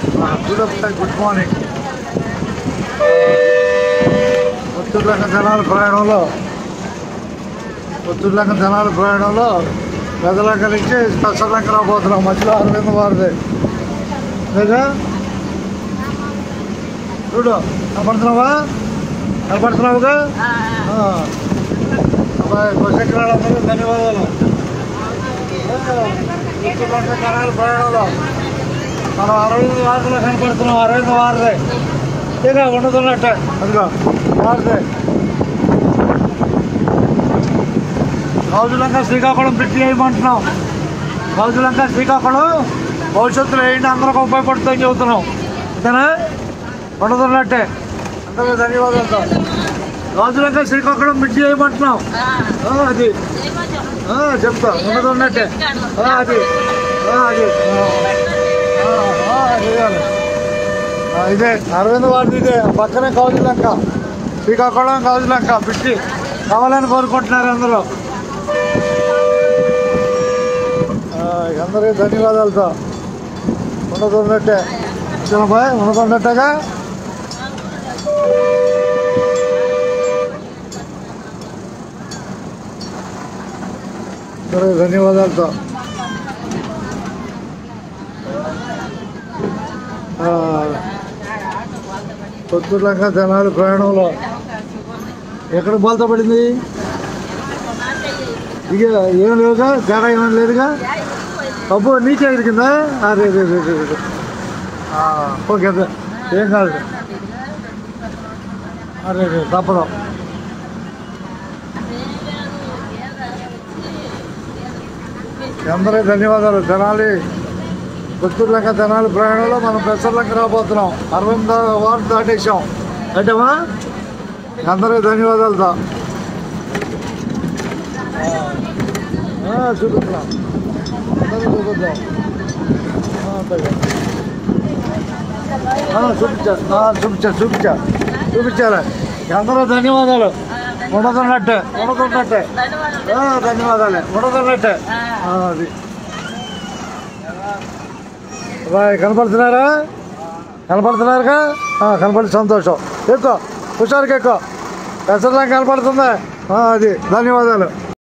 Good morning పొత్తుర్లంక జనాల ప్రయాణంలో పొత్తుర్లంక జనాల ప్రయాణంలో గదలంక నుంచి కసలంక రాబోతున్నాం మధ్యలో అరవింద వారిది లేదా చూడు కనపడుతున్నావా కనపడుతున్నావుగా ఆ. అబ్బాయి కొసెక్కరాలందరూ ధన్యవాదాలు పొత్తుర్లంక జనాల ప్రయాణంలో మనం అరవింద వారిలో కనపడుతున్నాం అరవింద వారిదే ఇక ఉండదున్నట్టే అదిగో వారిదే రోజులంక శ్రీకాకుళం పెట్టి వేయమంటున్నాం రోజులంక శ్రీకాకుళం భవిష్యత్తులో వేయండి అందరికి ఉపయోగపడుతుందని చెబుతున్నాం అంతేనా ఉండదున్నట్టే అందరికీ ధన్యవాదాలు రోజులంక శ్రీకాకుళం పెట్టి వేయమంటున్నాం ఆ, అది ఆ, చెప్తా ఉండదున్నట్టే ఆ, అది ఆ, అది ఆ, ఆ, అది చేయాలి. ఆ, ఇదే అరవింద్ వారిది ఇదే పక్కనే కౌజులంక శ్రీకాకుళం కౌజులంక పిచ్చి కావాలని కోరుకుంటున్నారు అందరూ ఆ, అందరికీ ధన్యవాదాలతో ఉండదున్నట్టే చిన్నబాయ్ ఉండదున్నట్టేగా అందరికీ ధన్యవాదాలతో ఆ, పొత్తులంక జనాలు ప్రయాణంలో ఎక్కడ బోల్తా పడింది ఇక ఏం లేవుగా తేడా ఏమైనా లేదుగా అబ్బో నీకే ఇరికిందా అరే రే రే రే రే. ఆ, ఓకే అదే. ఏం కాదు అరే రే తప్పదు అందరూ ధన్యవాదాలు తెనాలి పుత్తూరులంక తెనాలి ప్రయాణంలో మనం పెసర్లంక రాబోతున్నాం అరవింద వారు దాటేసాం అంటేమా అందరికీ ధన్యవాదాలతో ఆ, చూపిస్తున్నాం అందరికీ చూపిద్దాం ఆ, అంతేగా. ఆ, చూపించారు ఆ, చూపించారు చూపించారు చూపించారు అందరూ ధన్యవాదాలు ఉండదున్నట్టే ఉండదున్నట్టే ఆ, ధన్యవాదాలే ఉండదున్నట్టే ఆ, అది బాయ్ కనపడుతున్నారా కనపడుతున్నారుగా ఆ, కనపడి సంతోషం ఎక్కువ హుషారుకి ఎక్కువ పెసర్లా కనపడుతుందా ఆ, అది ధన్యవాదాలు